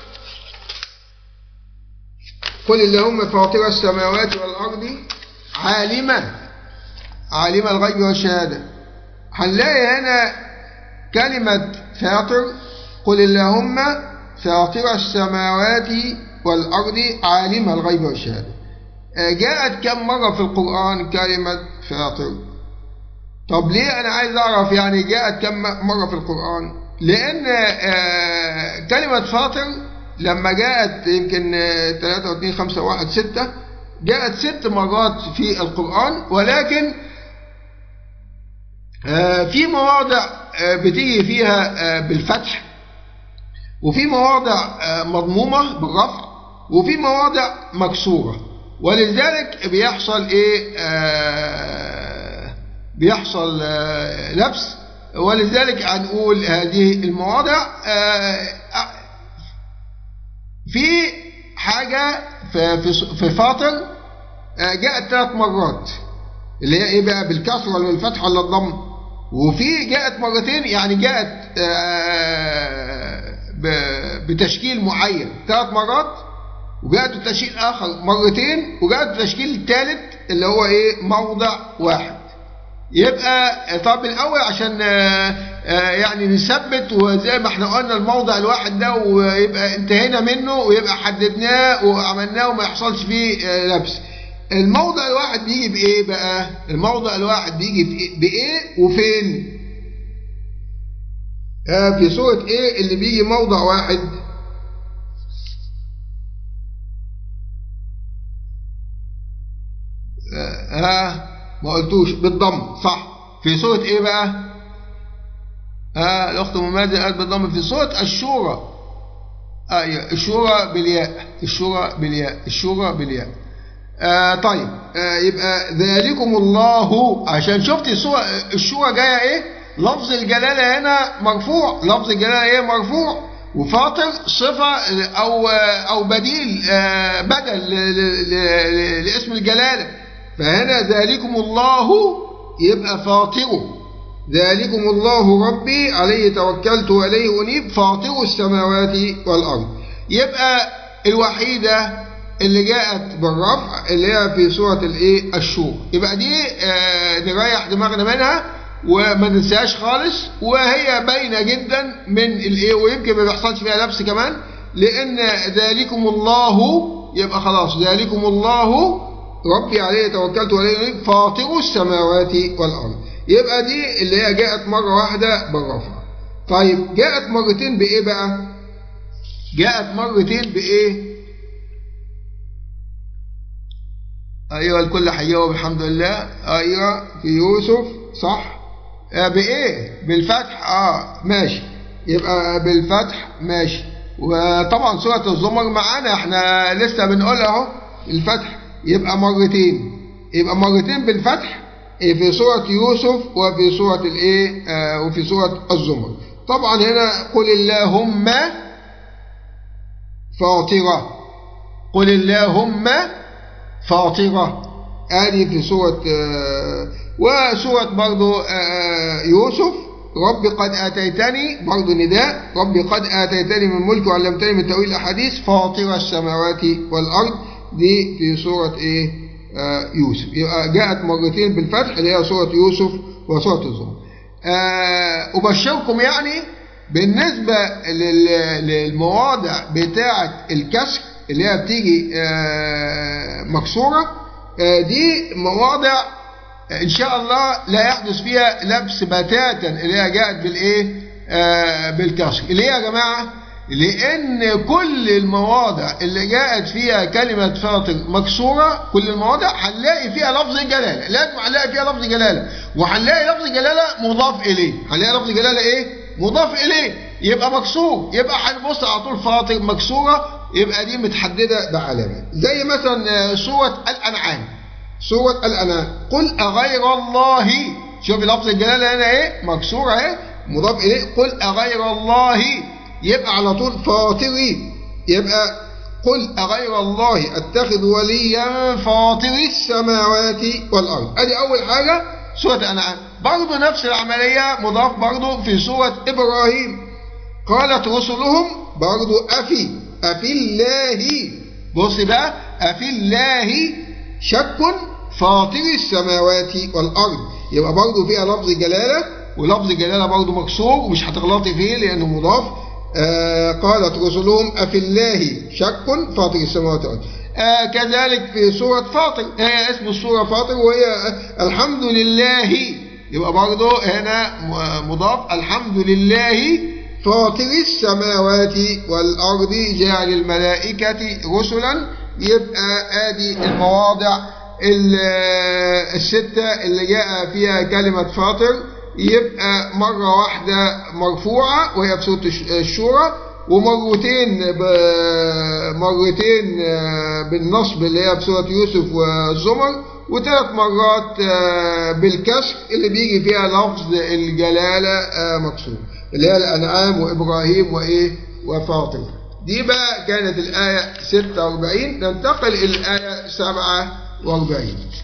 قل اللهم فاطر السماوات والأرض عالما عالم الغيب والشهادة هنلاقي هنا كلمة فاطر قل اللهم فاطر السماوات والأرض عالم الغيب والشهادة آه، جاءت كم مرة في القرآن كلمة فاطر طب ليه أنا عايز أعرف يعني جاءت كم مرة في القرآن لأن آه، كلمة فاطر لما جاءت يمكن 3 2 5 1 6 جاءت ست مرات في القرآن ولكن آه، في مواضع آه، بتيجي فيها آه، بالفتح وفي مواضع آه، مضمومة بالرفع وفي مواضع مكسورة ولذلك بيحصل ايه آه بيحصل آه لبس ولذلك هنقول هذه المواضع آه في حاجة في في في فاطر آه جاءت ثلاث مرات اللي هي ايه بقى بالكسر ولا بالفتح ولا الضم وفي جاءت مرتين يعني جاءت آه ب- بتشكيل معين ثلاث مرات وجاءت بتشكيل اخر مرتين وجاءت بتشكيل الثالث اللي هو ايه موضع واحد يبقى طب الاول عشان آه، آه، يعني نثبت وزي ما احنا قلنا الموضع الواحد ده ويبقى انتهينا منه ويبقى حددناه وعملناه وما يحصلش فيه آه، لبس الموضع الواحد بيجي بايه بقى الموضع الواحد بيجي بإيه, بإيه وفين آه في سورة ايه اللي بيجي موضع واحد آه, آه ما قلتوش بالضم صح في سورة ايه بقى آه الاخت مماذج قالت بالضم في سورة الشورى آه الشورى بالياء الشورى بالياء الشورى بالياء آه طيب آه يبقى ذلكم الله عشان شفت السورة الشورى جايه ايه لفظ الجلاله هنا مرفوع لفظ الجلاله ايه مرفوع وفاطر صفه او او بديل آه بدل لاسم الجلاله فهنا ذلكم الله يبقى فاطره ذلكم الله ربي عليه توكلت وعليه أنيب فاطر السماوات والأرض يبقى الوحيدة اللي جاءت بالرفع اللي هي في سورة الايه الشور يبقى دي آه نريح دماغنا منها وما ننساهاش خالص وهي باينة جدا من الايه ويمكن ما بيحصلش فيها لبس كمان لأن ذلكم الله يبقى خلاص ذلكم الله ربي عليه توكلت وعليه فاطر السماوات والأرض يبقى دي اللي هي جاءت مرة واحدة بالرفع طيب جاءت مرتين بإيه بقى جاءت مرتين بإيه أيوة الكل حيوه بالحمد لله أيوة في يوسف صح آه بإيه بالفتح آه ماشي يبقى بالفتح ماشي وطبعا سورة الزمر معانا احنا لسه بنقول اهو الفتح يبقى مرتين يبقى مرتين بالفتح في سورة يوسف وفي سورة الايه آه وفي سورة الزمر طبعا هنا قل اللهم فاطرة قل اللهم فاطرة هذه في سورة آه وسورة برضو آه يوسف رب قد آتيتني برضو نداء رب قد آتيتني من ملك وعلمتني من تأويل الأحاديث فاطر السماوات والأرض دي في سورة إيه آه يوسف يبقى جاءت مرتين بالفتح اللي هي سورة يوسف وسورة الزمر آه أبشركم يعني بالنسبة للمواضع بتاعة الكسر اللي هي بتيجي آه مكسورة دي مواضع إن شاء الله لا يحدث فيها لبس بتاتا اللي هي جاءت بالإيه بالكسر اللي هي يا جماعة لأن كل المواضع اللي جاءت فيها كلمة فاطر مكسورة كل المواضع هنلاقي فيها لفظ جلالة لازم هنلاقي فيها لفظ جلالة وهنلاقي لفظ جلالة مضاف إليه هنلاقي لفظ جلالة إيه؟ مضاف إليه يبقى مكسور يبقى هنبص على طول فاطر مكسورة يبقى دي متحددة بعلامات زي مثلا سورة الأنعام سورة الأنعام قل أغير الله شوف لفظ الجلالة هنا إيه؟ مكسورة إيه؟ مضاف إليه قل أغير الله يبقى على طول فاطري يبقى قل أغير الله أتخذ وليا فاطر السماوات والأرض أدي أول حاجة سورة الأنعام برضه نفس العملية مضاف برضه في سورة إبراهيم قالت رسلهم برضه أفي أفي الله بص بقى أفي الله شك فاطر السماوات والأرض يبقى برضه فيها لفظ جلالة ولفظ جلالة برضه مكسور ومش هتغلطي فيه لأنه مضاف آه قالت رسلهم أفي الله شك فاطر السماوات والأرض آه كذلك في سورة فاطر هي اسم السورة فاطر وهي الحمد لله يبقى برضه هنا مضاف الحمد لله فاطر السماوات والأرض جعل الملائكة رسلا يبقى ادي المواضع الستة اللي جاء فيها كلمة فاطر يبقى مرة واحدة مرفوعة وهي في سورة الشورى ومرتين مرتين بالنصب اللي هي في سورة يوسف والزمر وثلاث مرات بالكسر اللي بيجي فيها لفظ الجلالة مكسور اللي هي الأنعام وإبراهيم وإيه وفاطر دي بقى كانت الآية 46 ننتقل إلى الآية 47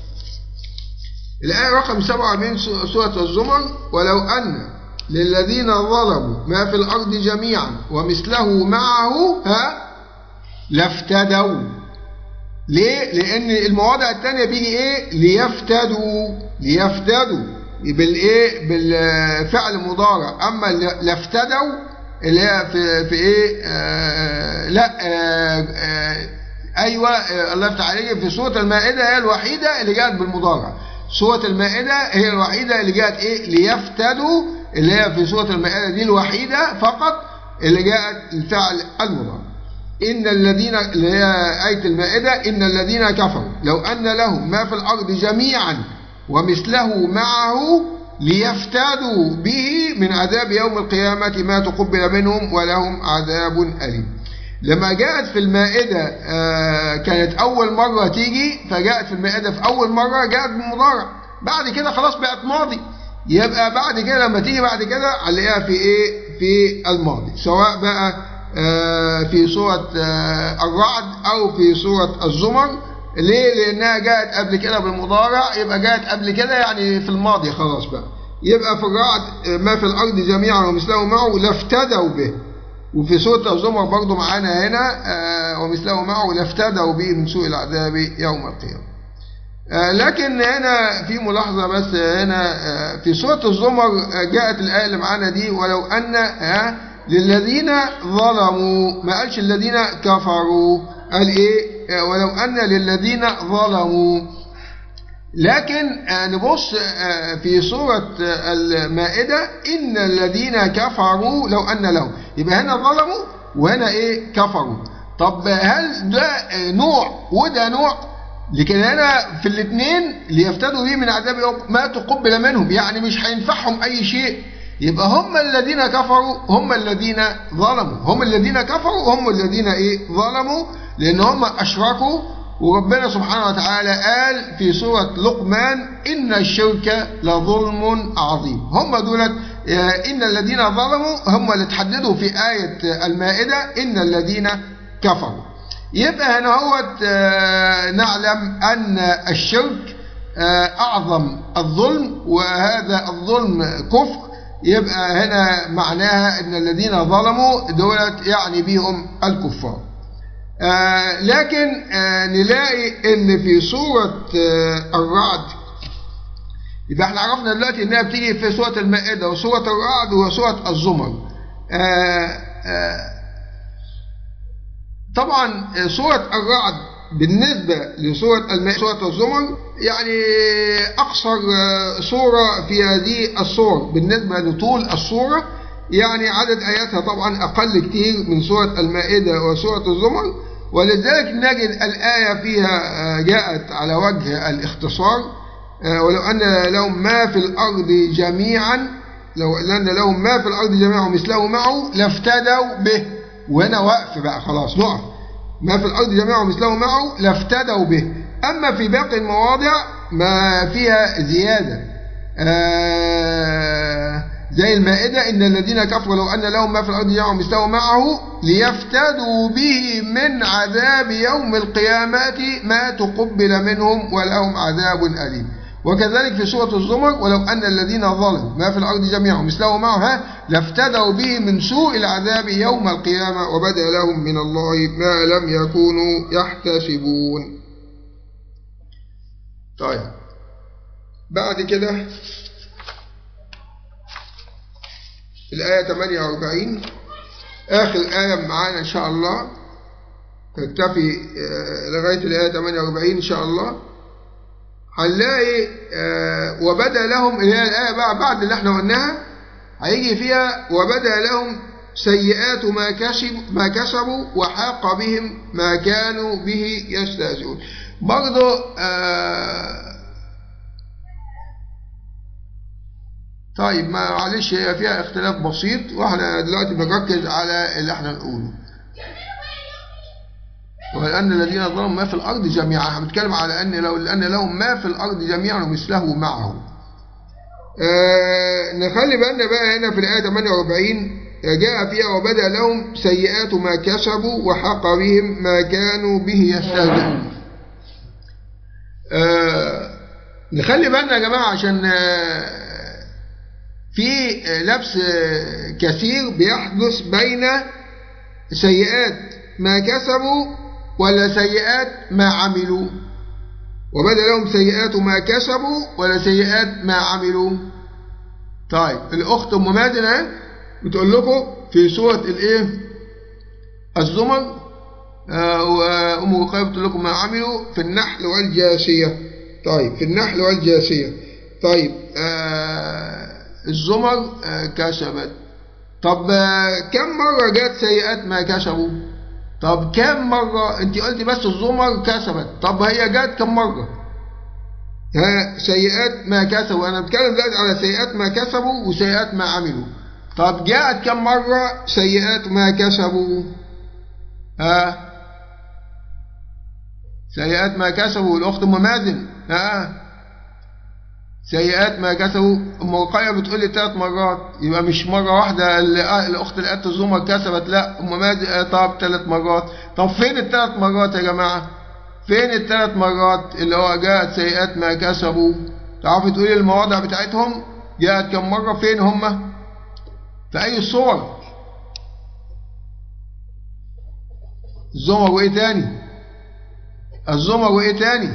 الآية رقم 47 سورة الزمر ولو أن للذين ظلموا ما في الأرض جميعا ومثله معه ها لافتدوا ليه؟ لأن المواضع الثانية بيجي إيه؟ ليفتدوا ليفتدوا بالإيه؟ بالفعل مضارع أما لافتدوا اللي هي في في إيه؟ آه لا آه آه أيوة الله يفتح عليك في سورة المائدة هي الوحيدة اللي جاءت بالمضارع سورة المائدة هي الوحيدة اللي جاءت إيه ليفتدوا اللي هي في سورة المائدة دي الوحيدة فقط اللي جاءت الفعل المضارع إن الذين اللي هي آية المائدة إن الذين كفروا لو أن لهم ما في الأرض جميعا ومثله معه ليفتدوا به من عذاب يوم القيامة ما تقبل منهم ولهم عذاب أليم لما جاءت في المائدة آه كانت أول مرة تيجي فجاءت في المائدة في أول مرة جاءت بالمضارع بعد كده خلاص بقت ماضي يبقى بعد كده لما تيجي بعد كده عليها في إيه في الماضي سواء بقى آه في سورة آه الرعد أو في سورة الزمر ليه؟ لأنها جاءت قبل كده بالمضارع يبقى جاءت قبل كده يعني في الماضي خلاص بقى يبقى في الرعد ما في الأرض جميعا ومثله معه لافتدوا به وفي سورة الزمر برضو معانا هنا آه ومثله معه لافتدوا به من سوء العذاب يوم القيامة آه لكن هنا في ملاحظة بس هنا آه في سورة الزمر جاءت الآية اللي معانا دي ولو أن للذين ظلموا ما قالش الذين كفروا قال إيه ولو أن للذين ظلموا لكن نبص في سورة المائدة إن الذين كفروا لو أن لهم يبقى هنا ظلموا وهنا إيه كفروا طب هل ده نوع وده نوع لكن هنا في الاثنين ليفتدوا به من عذاب يوم ما تقبل منهم يعني مش هينفعهم أي شيء يبقى هم الذين كفروا هم الذين ظلموا هم الذين كفروا هم الذين ايه ظلموا لان هم اشركوا وربنا سبحانه وتعالى قال في سورة لقمان إن الشرك لظلم عظيم هم دولت إن الذين ظلموا هم اللي تحددوا في آية المائدة إن الذين كفروا يبقى هنا هو نعلم أن الشرك أعظم الظلم وهذا الظلم كفر يبقى هنا معناها ان الذين ظلموا دولت يعني بهم الكفار آه لكن آه نلاقي ان في سورة آه الرعد يبقى احنا عرفنا دلوقتي انها بتيجي في سورة المائدة وسورة الرعد وسورة الزمر طبعا سورة الرعد بالنسبة لسورة المائدة سورة الزمر يعني أقصر سورة في هذه الصور بالنسبة لطول السورة يعني عدد آياتها طبعا أقل كتير من سورة المائدة وسورة الزمر ولذلك نجد الآية فيها جاءت على وجه الاختصار ولو أن لهم ما في الأرض جميعا لو أن لهم ما في الأرض جميعا مثله معه لافتدوا به وهنا وقف بقى خلاص نقف ما في الأرض جميعا مثله معه لافتدوا به أما في باقي المواضع ما فيها زيادة آه زي المائدة إن الذين كفروا لو أن لهم ما في الأرض جميعا مثله معه ليفتدوا به من عذاب يوم القيامة ما تقبل منهم ولهم عذاب أليم وكذلك في سورة الزمر ولو أن الذين ظلموا ما في الأرض جميعا مثله معها لافتدوا به من سوء العذاب يوم القيامة وبدا لهم من الله ما لم يكونوا يحتسبون طيب بعد كده الآية 48 آخر آية معانا إن شاء الله تكتفي لغاية الآية 48 إن شاء الله هنلاقي وبدا لهم اللي هي الآية بقى بعد اللي احنا قلناها هيجي فيها وبدا لهم سيئات ما كسبوا ما كسبوا وحاق بهم ما كانوا به يستهزئون برضه آه طيب معلش هي فيها اختلاف بسيط واحنا دلوقتي بنركز على اللي احنا نقوله ولأن الذين ظلموا ما في الأرض جميعا احنا بنتكلم على أن لو لأن لهم ما في الأرض جميعا ومثله معه آه نخلي بالنا بقى هنا في الآية 48 جاء فيها وبدا لهم سيئات ما كسبوا وحق بهم ما كانوا به يستهزئون آه نخلي بالنا يا جماعة عشان آه في لبس كثير بيحدث بين سيئات ما كسبوا ولا سيئات ما عملوا وبدا لهم سيئات ما كسبوا ولا سيئات ما عملوا طيب الأخت أم مازن بتقول لكم في سورة الإيه الزمر آه، وأم رقية بتقول لكم ما عملوا في النحل والجاسية طيب في النحل والجاسية طيب آه الزمر آه كسبت طب آه كم مرة جت سيئات ما كسبوا طب كم مرة انت قلت بس الزمر كسبت طب هي جت كم مرة ها سيئات ما كسبوا انا بتكلم دلوقتي على سيئات ما كسبوا وسيئات ما عملوا طب جاءت كم مرة سيئات ما كسبوا ها سيئات ما كسبوا الأخت أم مازن ها سيئات ما كسبوا أم رقية بتقول لي ثلاث مرات يبقى مش مرة واحدة الأخت اللي قالت الزومة كسبت لا أم مازن طب ثلاث مرات طب فين الثلاث مرات يا جماعة فين الثلاث مرات اللي هو جاءت سيئات ما كسبوا تعرفي تقولي المواضع بتاعتهم جاءت كم مرة فين هم في أي الصور الزمر وإيه تاني الزمر وإيه تاني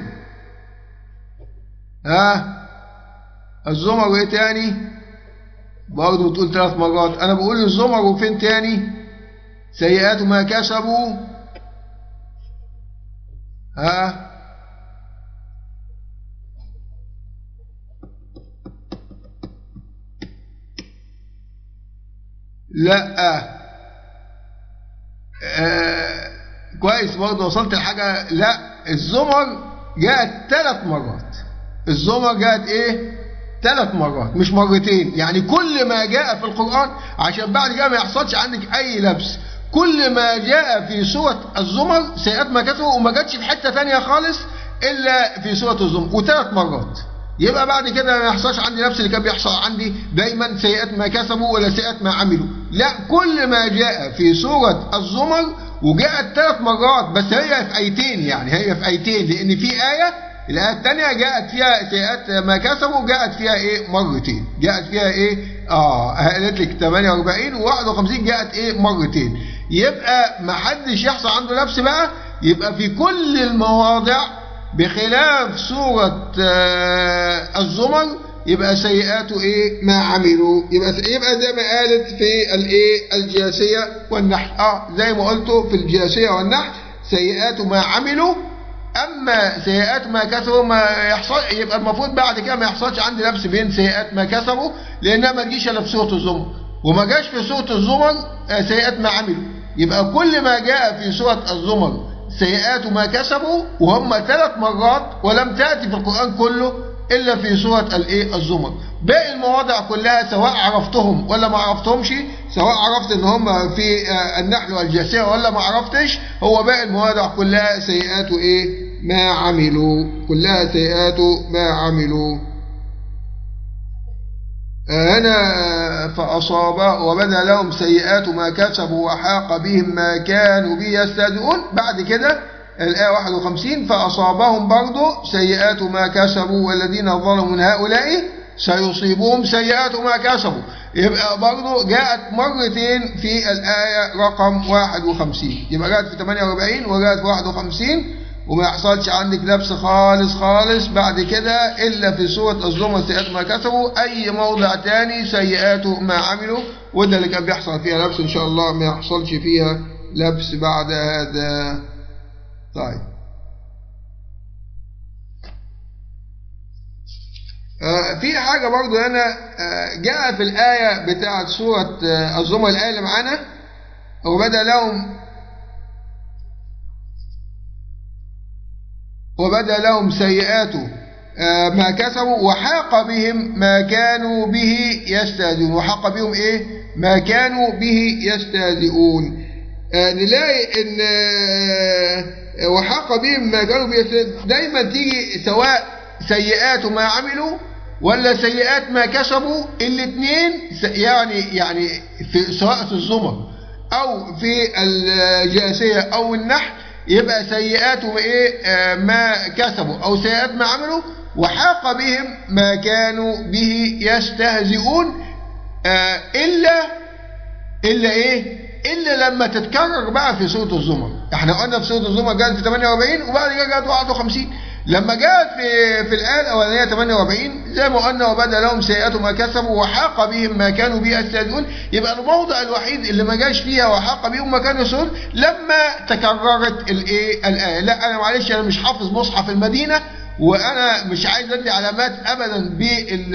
ها الزمر وإيه تاني برضه بتقول ثلاث مرات أنا بقول الزمر وفين تاني سيئات ما كسبوا ها لا آه كويس برضه وصلت لحاجة لا الزمر جاءت ثلاث مرات الزمر جاءت ايه ثلاث مرات مش مرتين يعني كل ما جاء في القرآن عشان بعد كده ما يحصلش عندك اي لبس كل ما جاء في سورة الزمر سيئات ما كتبوا وما جاتش في حتة ثانيه خالص إلا في سورة الزمر وثلاث مرات يبقى بعد كده ما يحصلش عندي نفس اللي كان بيحصل عندي دايما سيئات ما كسبوا ولا سيئات ما عملوا لا كل ما جاء في سورة الزمر وجاءت ثلاث مرات بس هي في ايتين يعني هي في ايتين لان في آية الآية الثانية جاءت فيها سيئات ما كسبوا جاءت فيها ايه مرتين جاءت فيها ايه اه قالت لك 48 و51 جاءت ايه مرتين يبقى ما حدش يحصل عنده نفس بقى يبقى في كل المواضع بخلاف سورة آه الزمر يبقى سيئاته ايه ما عملوا يبقى يبقى زي ما قالت في الايه الجاسيه والنحل اه زي ما قلتوا في الجاسيه والنحل سيئات ما عملوا اما سيئات ما كسبوا ما يحصل يبقى المفروض بعد كده ما يحصلش عندي لبس بين سيئات ما كسبوا لانها ما تجيش الا في سوره الزمر وما جاش في سوره الزمر آه، سيئات ما عملوا يبقى كل ما جاء في سوره الزمر سيئات ما كسبوا وهم ثلاث مرات ولم تأتي في القرآن كله إلا في سورة الإيه الزمر باقي المواضع كلها سواء عرفتهم ولا ما عرفتهمش سواء عرفت ان هم في آه، النحل والجاسية ولا ما عرفتش هو باقي المواضع كلها سيئات ايه ما عملوا كلها سيئات ما عملوا هنا فأصاب وبدا لهم سيئات ما كسبوا وحاق بهم ما كانوا به يستهزئون بعد كده الآية 51 فأصابهم برضو سيئات ما كسبوا والذين ظلموا من هؤلاء سيصيبهم سيئات ما كسبوا يبقى برضو جاءت مرتين في الآية رقم 51 يبقى جاءت في 48 وجاءت في 51 وما يحصلش عندك لبس خالص خالص بعد كده إلا في سورة الزمر سيئات ما كسبوا أي موضع تاني سيئات ما عملوا وده اللي كان بيحصل فيها لبس إن شاء الله ما يحصلش فيها لبس بعد هذا طيب آه في حاجة برضو هنا آه جاء في الآية بتاعت سورة آه الزمر الآية اللي معانا وبدأ لهم وبدا لهم سيئات ما كسبوا وحاق بهم ما كانوا به يستهزئون وحاق بهم ايه ما كانوا به يستهزئون نلاقي ان وحاق بهم ما كانوا به يستهزئون دايما تيجي سواء سيئات ما عملوا ولا سيئات ما كسبوا الاثنين يعني يعني في سواء في الزمر او في الجاسيه او النحل يبقى سيئاتهم ايه آه ما كسبوا او سيئات ما عملوا وحاق بهم ما كانوا به يستهزئون آه الا الا ايه الا لما تتكرر بقى في سوره الزمر احنا قلنا في سوره الزمر جاءت في 48 وبعد كده جاءت 51 لما جاءت في في الآية الأولانية 48 زي ما قلنا وبدا لهم سيئات ما كسبوا وحاق بهم ما كانوا به يستهزئون يبقى الموضع الوحيد اللي ما جاش فيها وحاق بهم ما كانوا يستهزئون لما تكررت الايه الآية لا أنا معلش أنا مش حافظ مصحف المدينة وأنا مش عايز أدي علامات أبدا بال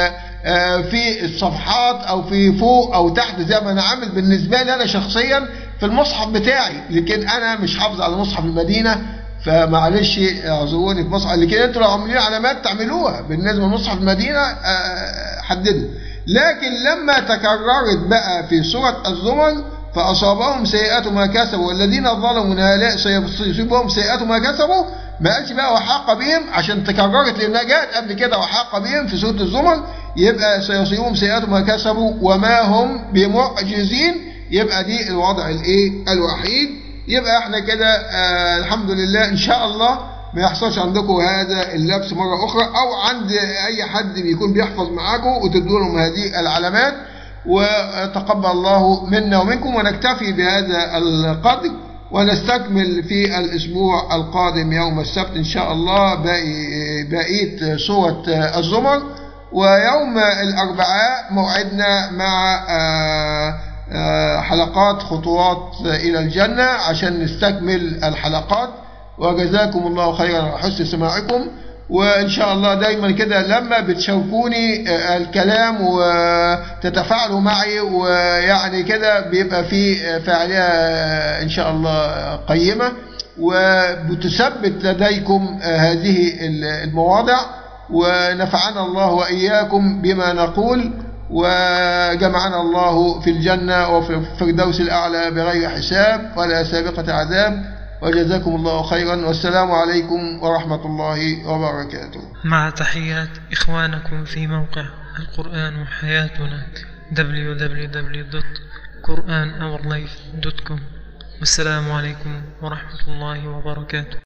في الصفحات أو في فوق أو تحت زي ما أنا عامل بالنسبة لي أنا شخصيا في المصحف بتاعي لكن أنا مش حافظ على مصحف المدينة فمعلش اعذروني في مصحف لكن انتوا لو عاملين علامات تعملوها بالنسبه لمصحف المدينه حددوا لكن لما تكررت بقى في سوره الزمر فاصابهم سيئات ما كسبوا والذين ظلموا من هؤلاء سيصيبهم سيئات ما كسبوا ما قالش بقى وحاق بهم عشان تكررت لانها جاءت قبل كده وحاق بهم في سوره الزمر يبقى سيصيبهم سيئات ما كسبوا وما هم بمعجزين يبقى دي الوضع الايه الوحيد يبقى احنا كده آه الحمد لله ان شاء الله ما يحصلش عندكم هذا اللبس مرة اخرى او عند اي حد بيكون بيحفظ معاكم وتدوا لهم هذه العلامات وتقبل الله منا ومنكم ونكتفي بهذا القدر ونستكمل في الاسبوع القادم يوم السبت ان شاء الله باقي بقيه سوره الزمر ويوم الاربعاء موعدنا مع آه حلقات خطوات إلى الجنة عشان نستكمل الحلقات وجزاكم الله خيرا على حسن سماعكم وإن شاء الله دايما كده لما بتشوفوني الكلام وتتفاعلوا معي ويعني كده بيبقى في فعالية إن شاء الله قيمة وبتثبت لديكم هذه المواضع ونفعنا الله وإياكم بما نقول وجمعنا الله في الجنة وفي الفردوس الأعلى بغير حساب ولا سابقة عذاب وجزاكم الله خيرا والسلام عليكم ورحمة الله وبركاته مع تحيات إخوانكم في موقع القرآن حياتنا www.quranourlife.com والسلام عليكم ورحمة الله وبركاته